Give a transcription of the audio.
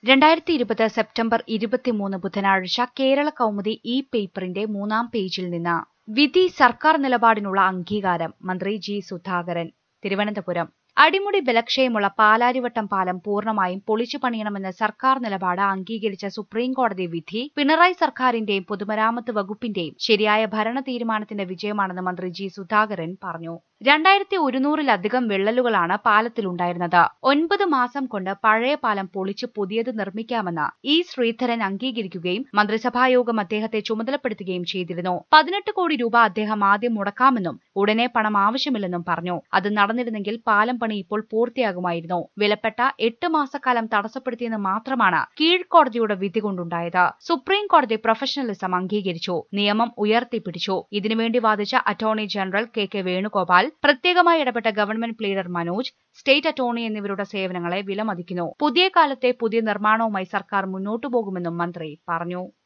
രണ്ടായിരത്തി ഇരുപത് സെപ്റ്റംബർ ഇരുപത്തിമൂന്ന് ബുധനാഴ്ച കേരള കൗമുദി ഇ പേപ്പറിന്റെ മൂന്നാം പേജിൽ നിന്ന് വിധി സർക്കാർ നിലപാടിനുള്ള അംഗീകാരം മന്ത്രി ജി സുധാകരൻ തിരുവനന്തപുരം അടിമുടി ബലക്ഷയമുള്ള പാലാരിവട്ടം പാലം പൂർണ്ണമായും പൊളിച്ചു പണിയണമെന്ന സർക്കാർ നിലപാട് അംഗീകരിച്ച സുപ്രീം കോടതി വിധി പിണറായി സർക്കാരിന്റെയും പൊതുമരാമത്ത് വകുപ്പിന്റെയും ശരിയായ ഭരണ തീരുമാനത്തിന്റെ വിജയമാണെന്ന് മന്ത്രി ജി സുധാകരൻ പറഞ്ഞു രണ്ടായിരത്തി ഒരുന്നൂറിലധികം വിള്ളലുകളാണ് പാലത്തിലുണ്ടായിരുന്നത് ഒൻപത് മാസം കൊണ്ട് പഴയ പാലം പൊളിച്ച് പുതിയത് നിർമ്മിക്കാമെന്ന് ഇ ശ്രീധരൻ അംഗീകരിക്കുകയും മന്ത്രിസഭായോഗം അദ്ദേഹത്തെ ചുമതലപ്പെടുത്തുകയും ചെയ്തിരുന്നു പതിനെട്ട് കോടി രൂപ അദ്ദേഹം ആദ്യം മുടക്കാമെന്നും ഉടനെ പണം ആവശ്യമില്ലെന്നും പറഞ്ഞു അത് നടന്നിരുന്നെങ്കിൽ പാലം പണി ഇപ്പോൾ പൂർത്തിയാകുമായിരുന്നു വിലപ്പെട്ട എട്ട് മാസക്കാലം തടസ്സപ്പെടുത്തിയെന്ന് മാത്രമാണ് കീഴ്ക്കോടതിയുടെ വിധി കൊണ്ടുണ്ടായത് സുപ്രീം കോടതി പ്രൊഫഷണലിസം അംഗീകരിച്ചു നിയമം ഉയർത്തിപ്പിടിച്ചു ഇതിനുവേണ്ടി വാദിച്ച attorney general K K Venugopal പ്രത്യേകമായി ഇടപെട്ട government pleader Manoj state attorney എന്നിവരുടെ സേവനങ്ങളെ വിലമതിക്കുന്നു പുതിയ കാലത്തെ പുതിയ നിർമ്മാണവുമായി സർക്കാർ മുന്നോട്ടു പോകുമെന്നും മന്ത്രി പറഞ്ഞു